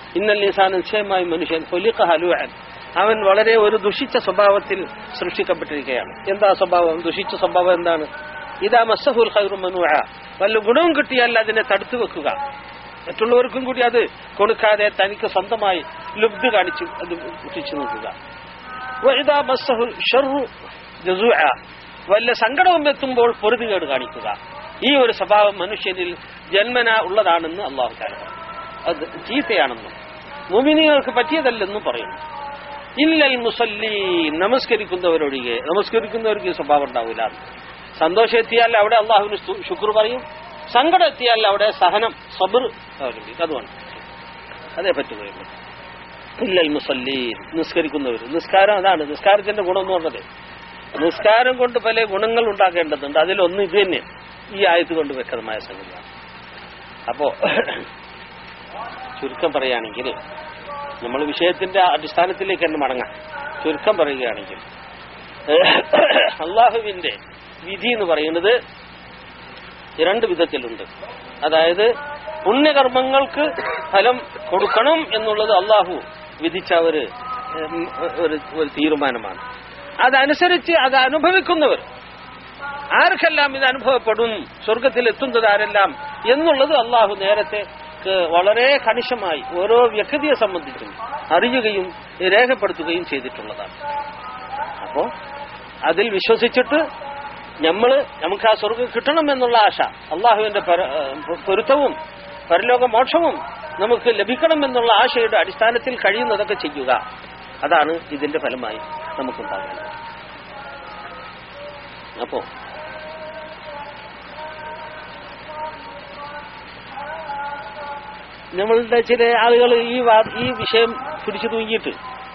Speaker 1: ഇന്നൽ നിസാൻ നിശ്ചയമായി മനുഷ്യൻ കൊലിക്ക ഹലുവാൻ അവൻ വളരെ ഒരു ദുഷിച്ച സ്വഭാവത്തിൽ സൃഷ്ടിക്കപ്പെട്ടിരിക്കുകയാണ് എന്താ സ്വഭാവം ദുഷിച്ച സ്വഭാവം എന്താണ് ഇതാ മസ്സഹുൽ ഖൈറു മനുഅ വല്ല ഗുണവും കിട്ടിയാൽ അതിനെ തടുത്തു വെക്കുക മറ്റുള്ളവർക്കും കൂടി അത് കൊടുക്കാതെ തനിക്ക് സ്വന്തമായി ലുബ്ധ കാണിച്ചു അത് പുഷ്ടിച്ചു നോക്കുക വഇദാ മസ്സഹു ഷർറു ജസുഅ വല്ല സങ്കടവും എത്തുമ്പോൾ പൊറുതികേട് കാണിക്കുക ഈ ഒരു സ്വഭാവം മനുഷ്യനിൽ ജന്മന ഉള്ളതാണെന്ന് അള്ളാഹു താല അത് ചീത്തയാണെന്നും മുമിനികൾക്ക് പറ്റിയതല്ലെന്നും പറയുന്നു ഇല്ലൽ മുസല്ലി നമസ്കരിക്കുന്നവരൊഴികെ നമസ്കരിക്കുന്നവർക്ക് ഈ സ്വഭാവം ഉണ്ടാവില്ല സന്തോഷം എത്തിയാൽ അവിടെ അള്ളാഹുവിന് ശുക്ർ പറയും സങ്കടം എത്തിയാൽ അവിടെ സഹനം സബർ അവലംബിക്കും അതുകൊണ്ട് അതേ പറ്റുകയുള്ളൂ ഇല്ലൽ മുസല്ലീൻ നിസ്കരിക്കുന്നവർ നിസ്കാരം അതാണ് നിസ്കാരത്തിന്റെ ഗുണം എന്ന് പറഞ്ഞത് നിസ്കാരം കൊണ്ട് പല ഗുണങ്ങൾ ഉണ്ടാക്കേണ്ടതുണ്ട് അതിലൊന്ന് ഇത് തന്നെ ഈ ആയത്ത് കൊണ്ട് വ്യക്തമായ സംഗതിയാണ് അപ്പോ ചുരുക്കം പറയുകയാണെങ്കിൽ നമ്മൾ വിഷയത്തിന്റെ അടിസ്ഥാനത്തിലേക്ക് തന്നെ മടങ്ങാം ചുരുക്കം പറയുകയാണെങ്കിൽ അള്ളാഹുവിന്റെ വിധി എന്ന് പറയുന്നത് രണ്ട് വിധത്തിലുണ്ട് അതായത് പുണ്യകർമ്മങ്ങൾക്ക് ഫലം കൊടുക്കണം എന്നുള്ളത് അള്ളാഹു വിധിച്ച ഒരു ഉം, ഒരു ഒരു തീരുമാനമാണ് അതനുസരിച്ച് അത് അനുഭവിക്കുന്നവർ ആർക്കെല്ലാം ഇത് അനുഭവപ്പെടും സ്വർഗത്തിൽ എത്തുന്നത് ആരെല്ലാം എന്നുള്ളത് അള്ളാഹു നേരത്തെ ക്ക് വളരെ കണിശമായി ഓരോ വ്യക്തിയെ സംബന്ധിച്ചും അറിയുകയും രേഖപ്പെടുത്തുകയും ചെയ്തിട്ടുള്ളതാണ് അപ്പോ അതിൽ വിശ്വസിച്ചിട്ട് നമ്മൾ നമുക്ക് ആ സ്വർഗം കിട്ടണം എന്നുള്ള ആശ അള്ളാഹുവിന്റെ പര- ഏഹ് പൊരുത്തവും പരലോക മോക്ഷവും നമുക്ക് ലഭിക്കണം എന്നുള്ള ആശയുടെ അടിസ്ഥാനത്തിൽ കഴിയുന്നതൊക്കെ ചെയ്യുക അതാണ് ഇതിന്റെ ഫലമായി നമുക്കുണ്ടാകേണ്ടത് അപ്പോ നമ്മളുടെ ചില ആളുകൾ ഈ വാ- ഈ വിഷയം പിടിച്ചു തൂങ്ങിയിട്ട്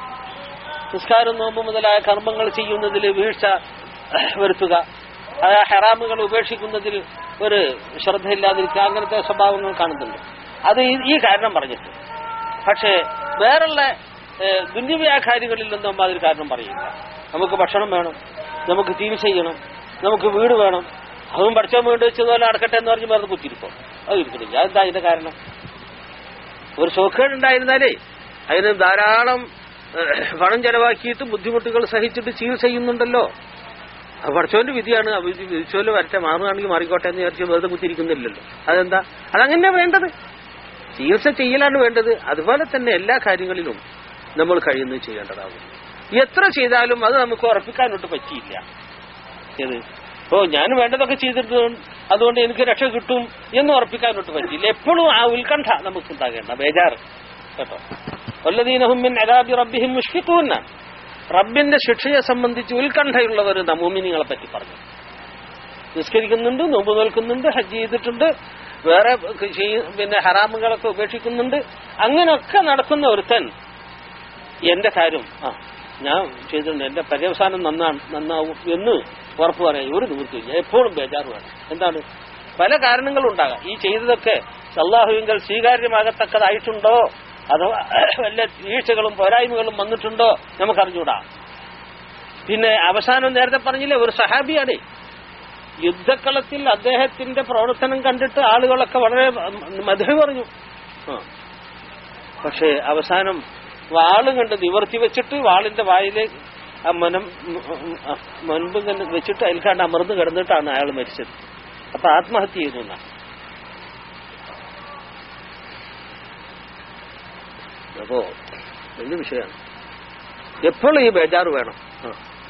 Speaker 1: നിസ്കാരം നോമ്പ് മുതലായ കർമ്മങ്ങൾ ചെയ്യുന്നതിൽ വീഴ്ച വരുത്തുക ആ ഹെറാമുകൾ ഉപേക്ഷിക്കുന്നതിൽ ഒരു ശ്രദ്ധയില്ലാതിരിക്കുക അങ്ങനത്തെ സ്വഭാവങ്ങൾ കാണുന്നുണ്ട് അത് ഈ- ഈ കാരണം പറഞ്ഞിട്ട് പക്ഷേ വേറുള്ള ദുന്യവ്യാ കാര്യങ്ങളിലൊന്നും നമ്മൾ അതിൽ കാരണം പറയില്ല നമുക്ക് ഭക്ഷണം വേണം നമുക്ക് ചികിത്സ ചെയ്യണം നമുക്ക് വീട് വേണം അതും പഠിച്ചാൽ വീട് വെച്ചതുപോലെ നടക്കട്ടെ എന്ന് പറഞ്ഞ് വെറുതെ കുത്തിരിക്കും അത് ഇരിക്കണില്ല അതെന്താ അതിന്റെ കാരണം ഒരു സോക്കേട് ഉണ്ടായിരുന്നാലേ അതിന് ധാരാളം ഏഹ്, പണം ചെലവാക്കിയിട്ട് ബുദ്ധിമുട്ടുകൾ സഹിച്ചിട്ട് ചികിത്സ ചെയ്യുന്നുണ്ടല്ലോ അത് പഠിച്ചവന്റെ വിധിയാണ് ആ വിധി വിധിച്ചോല് വരട്ടെ മാറുകയാണെങ്കിൽ മാറിക്കോട്ടെ എന്ന് വിചാരിച്ച് വെറുതെ കുത്തിരിക്കുന്നില്ലല്ലോ അതെന്താ അതങ്ങനെ വേണ്ടത് ചികിത്സ ചെയ്യലാണ് വേണ്ടത് അതുപോലെ തന്നെ എല്ലാ കാര്യങ്ങളിലും നമ്മൾ കഴിയുന്നത് ചെയ്യേണ്ടതാകും എത്ര ചെയ്താലും അത് നമുക്ക് ഉറപ്പിക്കാനൊട്ട് പറ്റിയില്ല ഏത് ഓ ഞാൻ വേണ്ടതൊക്കെ ചെയ്തിട്ട് അതുകൊണ്ട് എനിക്ക് രക്ഷ കിട്ടും എന്ന് ഉറപ്പിക്കാനൊട്ട് പറ്റിയില്ല എപ്പോഴും ആ ഉത്കണ്ഠ നമുക്ക് ഉണ്ടാകേണ്ട ബേജാറ് കേട്ടോ വല്ലതീനഹുമിൻ അലാബി റബ്ബിഹിം മുഷ്ഫിഖൂന്ന റബ്ബിന്റെ ശിക്ഷയെ സംബന്ധിച്ച് ഉത്കണ്ഠയുള്ളവർ നമൂമിനികളെ പറ്റി പറഞ്ഞു നിസ്കരിക്കുന്നുണ്ട് നോമ്പ് നോൽക്കുന്നുണ്ട് ഹജ്ജ് ചെയ്തിട്ടുണ്ട് വേറെ ചെയ്യ- പിന്നെ ഹറാമുകളൊക്കെ ഉപേക്ഷിക്കുന്നുണ്ട് അങ്ങനെയൊക്കെ നടക്കുന്ന ഒരുത്തൻ എന്റെ കാര്യം ആ ഞാൻ ചെയ്തിട്ടുണ്ട് എന്റെ പര്യവസാനം നന്നാണ് നന്നാവും എന്ന് ഉറപ്പ് പറയാം ഒരു നിവൃത്തിയില്ല എപ്പോഴും ബേജാറ് വേണം എന്താണ് പല കാരണങ്ങളും ഉണ്ടാകാം ഈ ചെയ്തതൊക്കെ അള്ളാഹുവിങ്കൽ സ്വീകാര്യമാകത്തക്കതായിട്ടുണ്ടോ അഥവാ വല്ല വീഴ്ചകളും പോരായ്മകളും വന്നിട്ടുണ്ടോ നമുക്കറിഞ്ഞൂടാ പിന്നെ അവസാനം നേരത്തെ പറഞ്ഞില്ലേ ഒരു സഹാബിയാണ് യുദ്ധക്കളത്തിൽ അദ്ദേഹത്തിന്റെ പ്രവർത്തനം കണ്ടിട്ട് ആളുകളൊക്കെ വളരെ മധുര പറഞ്ഞു ആ. പക്ഷേ അവസാനം വാള് കണ്ട് നിവർത്തി വെച്ചിട്ട് വാളിന്റെ വായിലെ ആ മനം മുൻപ് കണ്ട് വെച്ചിട്ട് അതിൽ കണ്ട് അമർന്ന് കിടന്നിട്ടാണ് അയാൾ മരിച്ചത് അപ്പൊ ആത്മഹത്യ ചെയ്തു എന്നാ അപ്പോ വലിയ വിഷയമാണ് എപ്പോഴും ഈ ബേജാറ് വേണം ആ.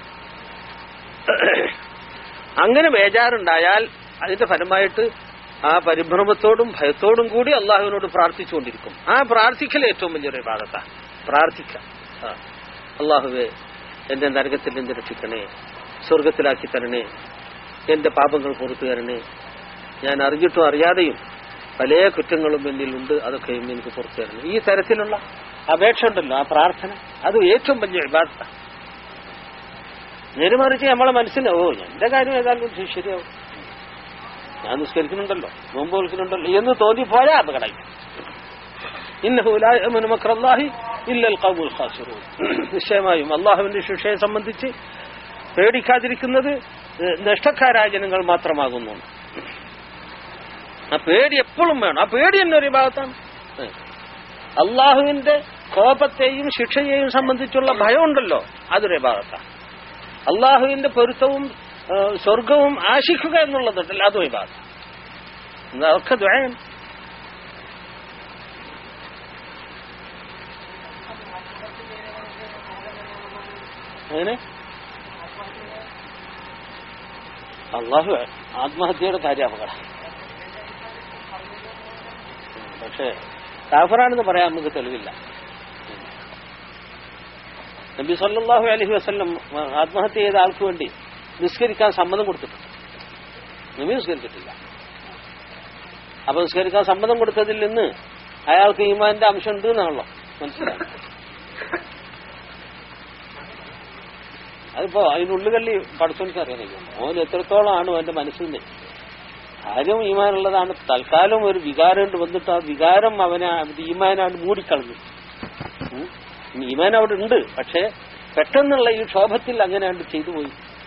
Speaker 1: അങ്ങനെ ബേജാറുണ്ടായാൽ അതിന്റെ ഫലമായിട്ട് ആ പരിഭ്രമത്തോടും ഭയത്തോടും കൂടി അള്ളാഹുവിനോട് പ്രാർത്ഥിച്ചുകൊണ്ടിരിക്കും ആ പ്രാർത്ഥിക്കൽ ഏറ്റവും വലിയൊരു ഭാഗത്താണ് പ്രാർത്ഥിക്കാം ആ. അള്ളാഹുവെ എന്റെ നരകത്തിൽ നിന്ന് രക്ഷിക്കണേ സ്വർഗത്തിലാക്കി തരണേ എന്റെ പാപങ്ങൾ പുറത്തു തരണേ ഞാൻ അറിഞ്ഞിട്ടും അറിയാതെയും പല കുറ്റങ്ങളും എന്നിലുണ്ട് അതൊക്കെയും എനിക്ക് പുറത്തു തരണം ഈ തരത്തിലുള്ള അപേക്ഷ ഉണ്ടല്ലോ ആ പ്രാർത്ഥന അത് ഏറ്റവും വലിയ വിഭാഗത്താണ് നേരെ മറിച്ച് നമ്മളെ മനസ്സിന് ഓ എന്റെ കാര്യം ഏതായാലും ശ- ശരിയാവും ഞാൻ നിസ്കരിക്കുന്നുണ്ടല്ലോ നോമ്പ് വിളിക്കുന്നുണ്ടല്ലോ എന്ന് തോന്നിപ്പോയാൽ അപകടമായി ഇന്നഹുലാഹി ഇല്ലൽ ഖൗമുൽ ഖാസിറൂൻ നിശ്ചയമായും അള്ളാഹുവിന്റെ ശിക്ഷയെ സംബന്ധിച്ച് പേടിക്കാതിരിക്കുന്നത് ഏഹ്, നഷ്ടക്കാരായ ജനങ്ങൾ മാത്രമാകുന്നു ആ പേടി എപ്പോഴും വേണം ആ പേടി തന്നെ ഒരു ഭാഗത്താണ് ഏഹ്. അള്ളാഹുവിന്റെ കോപത്തെയും ശിക്ഷയെയും സംബന്ധിച്ചുള്ള ഭയമുണ്ടല്ലോ അതൊരു വിഭാഗത്താണ് അള്ളാഹുവിന്റെ പൊരുത്തവും ആ, സ്വർഗവും ആശിക്കുക എന്നുള്ളതുണ്ടല്ലോ അതും വിഭാഗം അതൊക്കെ ദ്വയം അങ്ങനെ അള്ളാഹു ആത്മഹത്യയുടെ കാര്യം അപകടം പക്ഷേ കാഫറാണെന്ന് പറയാൻ നമുക്ക് തെളിവില്ല നബി സല്ലല്ലാഹു അലൈഹി വസല്ലം ആത്മഹത്യ ചെയ്ത ആൾക്ക് വേണ്ടി നിസ്കരിക്കാൻ സമ്മതം കൊടുത്തിട്ടുണ്ട് നബി നിസ്കരിച്ചിട്ടില്ല അപ്പൊ നിസ്കരിക്കാൻ സമ്മതം കൊടുത്തതിൽ നിന്ന് അയാൾക്ക് ഈമാന്റെ അംശം ഉണ്ട് എന്നാണല്ലോ മനസ്സിലായി അതിപ്പോ അതിനുള്ളുകള്ളി പഠിച്ചോനിക്ക് അറിയാൻ കഴിയും ഓൻ എത്രത്തോളമാണ് അവന്റെ മനസ്സിൽ നിന്ന് കാര്യം ഈമാനുള്ളതാണ് തൽക്കാലം ഒരു വികാരം കൊണ്ട് വന്നിട്ട് ആ വികാരം അവനെ അവന്റെ ഈമാനാണ് മൂടിക്കളഞ്ഞു ഉം. ഈമാൻ അവിടെ ഉണ്ട് പക്ഷേ പെട്ടെന്നുള്ള ഈ ക്ഷോഭത്തിൽ അങ്ങനെ അങ്ങട് ചെയ്തു പോയി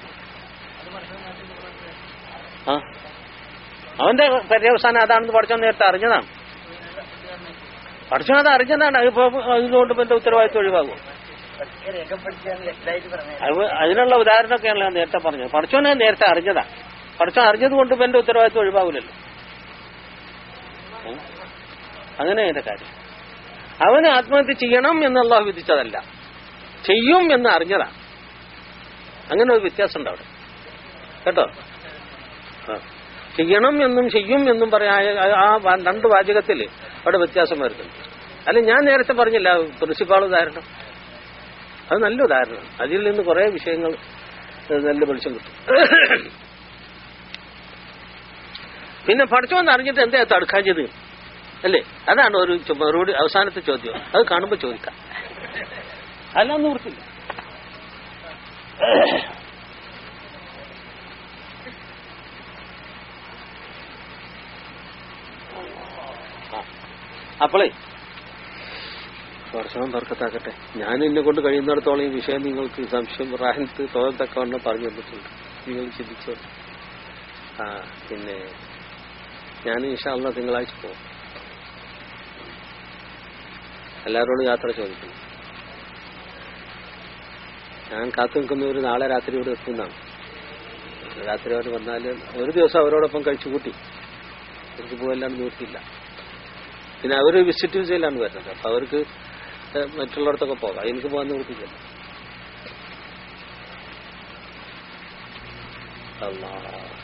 Speaker 1: ആ അവന്റെ പര്യവസാനം അതാണെന്ന് പഠിച്ചോ നേരത്തെ അറിഞ്ഞതാണ് പഠിച്ചോ അത് അറിഞ്ഞതാണ് അതിപ്പോ അതുകൊണ്ട് ഇപ്പൊ എന്റെ ഉത്തരവാദിത്വം ഒഴിവാകും അത് അതിനുള്ള ഉദാഹരണമൊക്കെയാണ് ഞാൻ നേരത്തെ പറഞ്ഞത് പഠിച്ചോനെ നേരത്തെ അറിഞ്ഞതാ പഠിച്ചോ അറിഞ്ഞത് കൊണ്ട് ഇപ്പൊ എന്റെ ഉത്തരവാദിത്വം ഒഴിവാകില്ലല്ലോ ഉം. അങ്ങനെ എന്റെ കാര്യം അവന് ആത്മഹത്യ ചെയ്യണം എന്ന് അള്ളാഹു വിധിച്ചതല്ല ചെയ്യും എന്ന് അറിഞ്ഞതാ അങ്ങനെ ഒരു വ്യത്യാസം ഉണ്ട് അവിടെ കേട്ടോ ആ. ചെയ്യണം എന്നും ചെയ്യും എന്നും പറയാ ആ- ആ വാ- രണ്ട് വാചകത്തിൽ അവിടെ വ്യത്യാസം വരുന്നുണ്ട് അല്ല ഞാൻ നേരത്തെ പറഞ്ഞില്ല പ്രിൻസിപ്പാൾ ഉദാഹരണം അത് നല്ല ഉദാഹരണം അതിൽ നിന്ന് കുറെ വിഷയങ്ങൾ ഏഹ്, നല്ല വെളിച്ചം കിട്ടും പിന്നെ പഠിച്ചോന്ന് അറിഞ്ഞിട്ട് എന്താ തടുക്കാഞ്ഞത് അല്ലേ അതാണ് ഒരു ചു- മറുപടി അവസാനത്തെ ചോദ്യം അത് കാണുമ്പോൾ ചോദിക്കാം അല്ലാന്ന് ഓർത്തില്ല അപ്പോളേ വർഷവും തർക്കത്താക്കട്ടെ ഞാൻ എന്നെ കൊണ്ട് കഴിയുന്നിടത്തോളം ഈ വിഷയം നിങ്ങൾക്ക് സംശയം റാഹത്ത് തോന്നത്തക്ക വണ്ണം പറഞ്ഞു തന്നിട്ടുണ്ട് നിങ്ങൾ ചിന്തിച്ചോ ആ പിന്നെ ഞാൻ ഇൻഷാല്ല തിങ്കളാഴ്ച പോകും എല്ലാവരോടും യാത്ര ചോദിക്കുന്നു ഞാൻ കാത്തു നിൽക്കുന്നവർ നാളെ രാത്രി ഇവിടെ എത്തുന്നതാണ് രാത്രി അവർ വന്നാൽ ഒരു ദിവസം അവരോടൊപ്പം കഴിച്ചുകൂട്ടി എനിക്ക് പോകല്ലാണ്ട് നിർത്തിയില്ല പിന്നെ അവർ വിസിറ്റ് വിസയിലാണ് വരുന്നത് അപ്പൊ അവർക്ക് ഏഹ് മറ്റുള്ളിടത്തൊക്കെ പോകാം എനിക്ക് പോകാൻ നിവൃത്തിയില്ല അല്ലാ